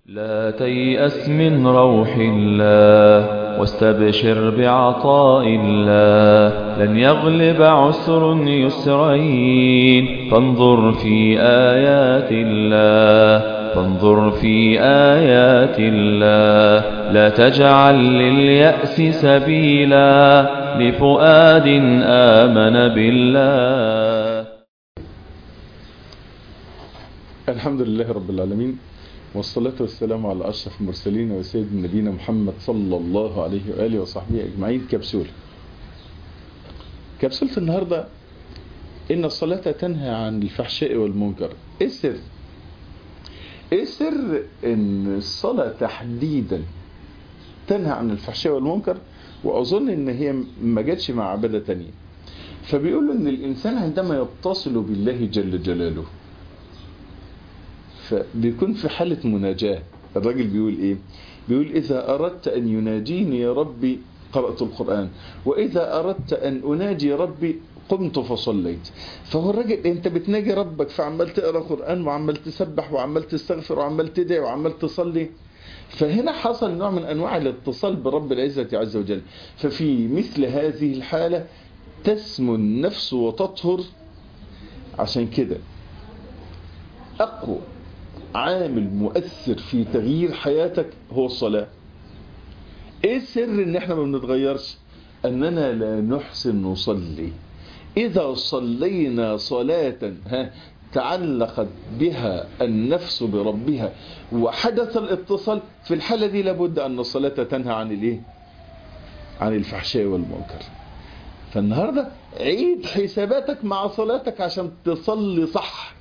لا تيأس من روح الله واستبشر بعطاء الله لن يغلب عسر يسرين فانظر في آيات الله فانظر في آيات الله لا تجعل لليأس سبيلا لفؤاد آمن بالله الحمد لله رب العالمين والصلاة والسلام على أشرف المرسلين وسيد نبينا محمد صلى الله عليه وآله وصحبه أجمعين كبسولة كبسولة النهاردة إن الصلاة تنهى عن الفحشاء والمنكر إيه السر؟ إيه السر إن الصلاة تحديدا تنهى عن الفحشاء والمنكر وأظن إن هي ما جاتش مع عبادة تانية فبيقولوا إن الإنسان عندما يتصل بالله جل جلاله فبيكون في حالة مناجاة الراجل بيقول ايه بيقول اذا اردت ان يناجيني يا ربي قرأت القرآن واذا اردت ان اناجي ربي قمت فصليت فهو الراجل انت بتناجي ربك فعمال تقرا قرآن وعمال تسبح وعمال تستغفر وعمال تدعي وعمال تصلي فهنا حصل نوع من انواع الاتصال برب العزة عز وجل ففي مثل هذه الحالة تسمو النفس وتطهر عشان كده اقوى عامل مؤثر في تغيير حياتك هو الصلاة ايه السر ان احنا ما بنتغيرش اننا لا نحسن نصلي اذا صلينا صلاة ها تعلقت بها النفس بربها وحدث الاتصال في الحالة دي لابد ان الصلاة تنهى عن الايه عن الفحشاء والمنكر فالنهاردة عيد حساباتك مع صلاتك عشان تصلي صح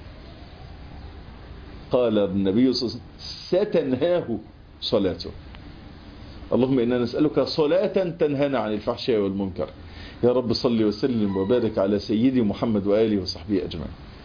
قال النبي صلى الله عليه وسلم ستنهاه صلاته اللهم إنا نسألك صلاة تنهانا عن الفحشاء والمنكر يا رب صل وسلم وبارك على سيدي محمد وآله وصحبه أجمعين